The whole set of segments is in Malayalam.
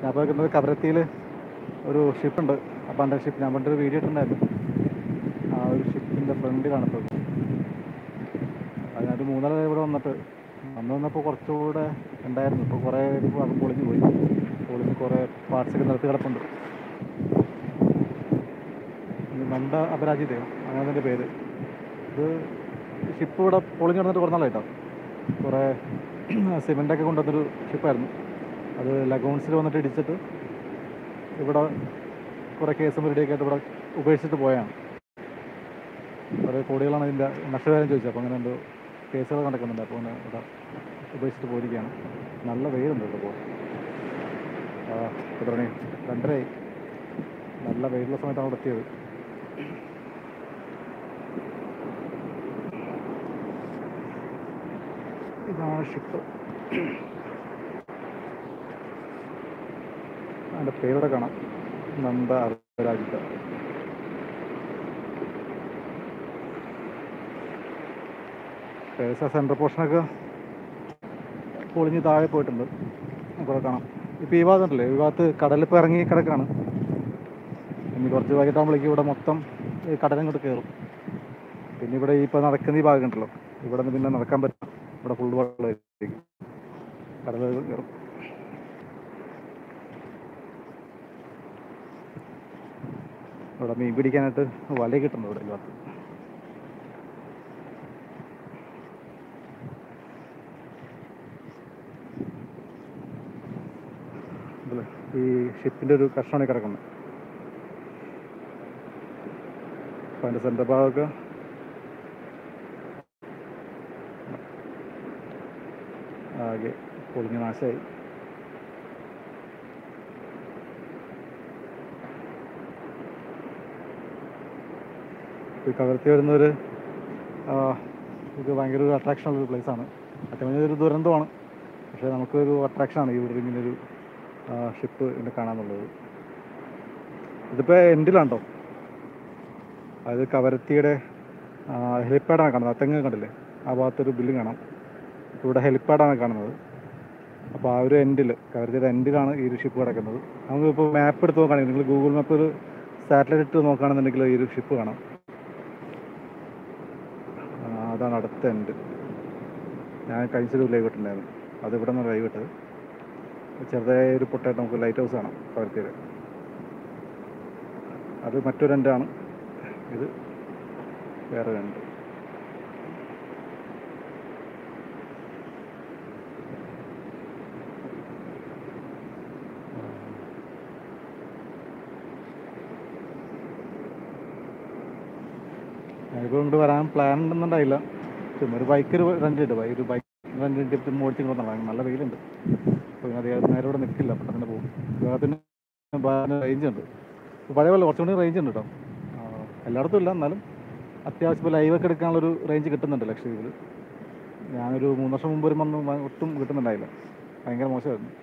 ഞാൻ ഇപ്പോൾ നിൽക്കുന്നത് കവരത്തിയിൽ ഒരു ഷിപ്പുണ്ട് അബാൻഡൻ ഷിപ്പ് ഞാൻ പണ്ടൊരു വീഡിയോ ഇട്ടിട്ടുണ്ടായിരുന്നു ആ ഒരു ഷിപ്പിൻ്റെ ഫ്രണ്ടിലാണ് ഇപ്പോൾ അതിനൊരു മൂന്നര ഇവിടെ വന്നിട്ട് അന്ന് വന്നപ്പോൾ കുറച്ചുകൂടെ ഉണ്ടായിരുന്നു ഇപ്പോൾ കുറേ ഇത് ഭാഗം പൊളിഞ്ഞു പോയി പൊളിഞ്ഞ് കുറേ പാർട്സൊക്കെ നിർത്തി കിടപ്പുണ്ട് ഇത് നന്ദ അപരാജിതയോ അങ്ങനെ അതിൻ്റെ പേര് ഇത് ഷിപ്പ് ഇവിടെ പൊളിഞ്ഞ് കിടന്നിട്ട് കുറേ നാളായിട്ടോ കുറേ സിമെൻ്റൊക്കെ കൊണ്ടുവന്നൊരു ഷിപ്പായിരുന്നു അത് ലഗോൺസിൽ വന്നിട്ട് ഇടിച്ചിട്ട് ഇവിടെ കുറേ കേസും റെഡിയൊക്കെ ആയിട്ട് ഇവിടെ ഉപേക്ഷിച്ചിട്ട് പോയാണ് കുറേ കോടികളാണ് ഇതിൻ്റെ നഷ്ടപരിഹാരം ചോദിച്ചത് അപ്പോൾ അങ്ങനെ എന്തോ കേസുകൾ നടക്കുന്നുണ്ട് അപ്പോൾ അങ്ങനെ ഇവിടെ ഉപേക്ഷിച്ചിട്ട് പോയിരിക്കുകയാണ് നല്ല വെയിലുണ്ട് ഇവിടെ ഇപ്പോൾ ആ തുടങ്ങി രണ്ടരയായി നല്ല വെയിലുള്ള സമയത്താണ് ഇവിടെ എത്തിയത് ഇതാണ് ഷിപ്പ് അതിൻ്റെ പേരുടെ കാണാം നന്ദ അർദ്ധരാജിത്ത പേഴ്സ സെൻട്രൽ പോർഷനൊക്കെ പൊളിഞ്ഞ് താഴെ പോയിട്ടുണ്ട് നമുക്കവിടെ കാണാം ഇപ്പോൾ ഈ ഭാഗം ഉണ്ടല്ലേ ഈ ഭാഗത്ത് കടലിപ്പോൾ ഇറങ്ങി കിടക്കാണ് ഇനി കുറച്ച് വൈകിട്ടാകുമ്പോഴേക്കും ഇവിടെ മൊത്തം ഈ കടലും ഇങ്ങോട്ട് കയറും പിന്നെ ഇവിടെ ഈ ഇപ്പോൾ നടക്കുന്ന ഈ ഭാഗം ഉണ്ടല്ലോ ഇവിടെ നിന്ന് പിന്നെ നടക്കാൻ പറ്റും ഇവിടെ ഫുൾ വെള്ളമായിരിക്കും കടൽ കയറും ഇവിടെ മീൻ പിടിക്കാനായിട്ട് വല കിട്ടുന്നു ഇവിടെ ഈ ഭാഗത്ത് ഇതില് ഈ ഷിപ്പിൻ്റെ ഒരു കഷ്ണമാണ് ഈ കിടക്കുന്നത് അപ്പം അതിൻ്റെ സെൻറ്റർ ഭാഗമൊക്കെ ആകെ പൊളിഞ്ഞ് നാശമായി ഈ കവർത്തി വരുന്നവർ ഇത് ഭയങ്കര ഒരു അട്രാക്ഷൻ ഉള്ള ഒരു പ്ലേസാണ് അത്യാവശ്യം ഒരു ദുരന്തമാണ് പക്ഷേ നമുക്കൊരു അട്രാക്ഷനാണ് ഇവിടെ ഇങ്ങനെ ഒരു ഷിപ്പ് ഇങ്ങനെ കാണാന്നുള്ളത് ഇതിപ്പോൾ എൻഡിലാണ്ടോ അത് കവരത്തിയുടെ ഹെലിപ്പാഡാണ് കാണുന്നത് അതെങ്ങ് കണ്ടില്ലേ ആ ഭാഗത്തൊരു ബില്ലും കാണാം ഇവിടെ ഹെലിപ്പാഡാണ് കാണുന്നത് അപ്പോൾ ആ ഒരു എൻഡിൽ കവരത്തിയുടെ എൻഡിലാണ് ഈ ഒരു ഷിപ്പ് കിടക്കുന്നത് നമുക്കിപ്പോൾ മാപ്പ് എടുത്ത് നോക്കുകയാണെങ്കിൽ നിങ്ങൾ ഗൂഗിൾ മാപ്പിൽ സാറ്റലൈറ്റ് ഇട്ട് നോക്കുകയാണെന്നുണ്ടെങ്കിൽ ഈ ഒരു ഷിപ്പ് കാണാം ആ, അതാണ് അടുത്ത എൻഡ് ഞാൻ കഴിച്ചൊരു ലൈവ് ഇട്ടുണ്ടായിരുന്നു അത് ഇവിടെ നിന്ന് ലൈവ് ഇട്ടത് ചെറുതായ ഒരു പൊട്ടായിട്ട് നമുക്ക് ലൈറ്റ് ഹൗസ് കാണാം കവരത്തിയിൽ അത് മറ്റൊരു എൻഡാണ് ഇത് വേറെ എൻഡ് ഞാനിപ്പോൾ ഇങ്ങോട്ട് വരാൻ പ്ലാൻ ഉണ്ടെന്നുണ്ടായില്ല ചുമ്മാ ഒരു ബൈക്ക് ഒരു റെൻ്റ് ഉണ്ട് ബൈ ഒരു ബൈക്ക് റെൻ്റ് എടുത്തിട്ട് ഓടിച്ചു കൊണ്ടുവന്നതാണ് നല്ല വെയിലുണ്ട് അപ്പോൾ ഇങ്ങനെ അധികം നേരം ഇവിടെ നിൽക്കില്ല പെട്ടെന്ന് തന്നെ പോകും വിഭാഗത്തിന് റേഞ്ച് ഉണ്ട് ഇപ്പോൾ പഴയ പോലെ കുറച്ചുകൂടി റേഞ്ച് ഉണ്ട് കേട്ടോ ആ, എല്ലായിടത്തും ഇല്ല എന്നാലും അത്യാവശ്യം ഇപ്പോൾ ലൈവൊക്കെ എടുക്കാനുള്ളൊരു റേഞ്ച് കിട്ടുന്നുണ്ട് ലക്ഷദ്വീപിൽ ഞാനൊരു മൂന്ന് വർഷം മുമ്പ് വരുമ്പോൾ ഒന്നും വ- ഒട്ടും കിട്ടുന്നുണ്ടായില്ല ഭയങ്കര മോശമായിരുന്നു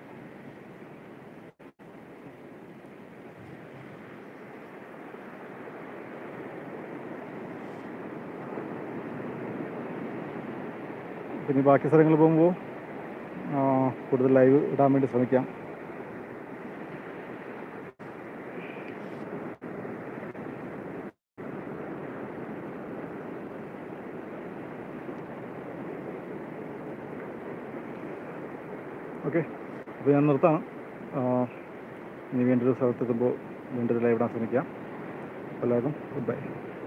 പിന്നെ ബാക്കി സ്ഥലങ്ങളിൽ പോകുമ്പോൾ കൂടുതൽ ലൈവ് ഇടാൻ വേണ്ടി ശ്രമിക്കാം ഓക്കെ അപ്പോൾ ഞാൻ നിർത്താണ് ആ, ഇനി വീണ്ടും ഒരു സ്ഥലത്തെത്തുമ്പോൾ വീണ്ടും ഒരു ലൈവ് ഇടാൻ ശ്രമിക്കാം എല്ലാവർക്കും ഗുഡ് ബൈ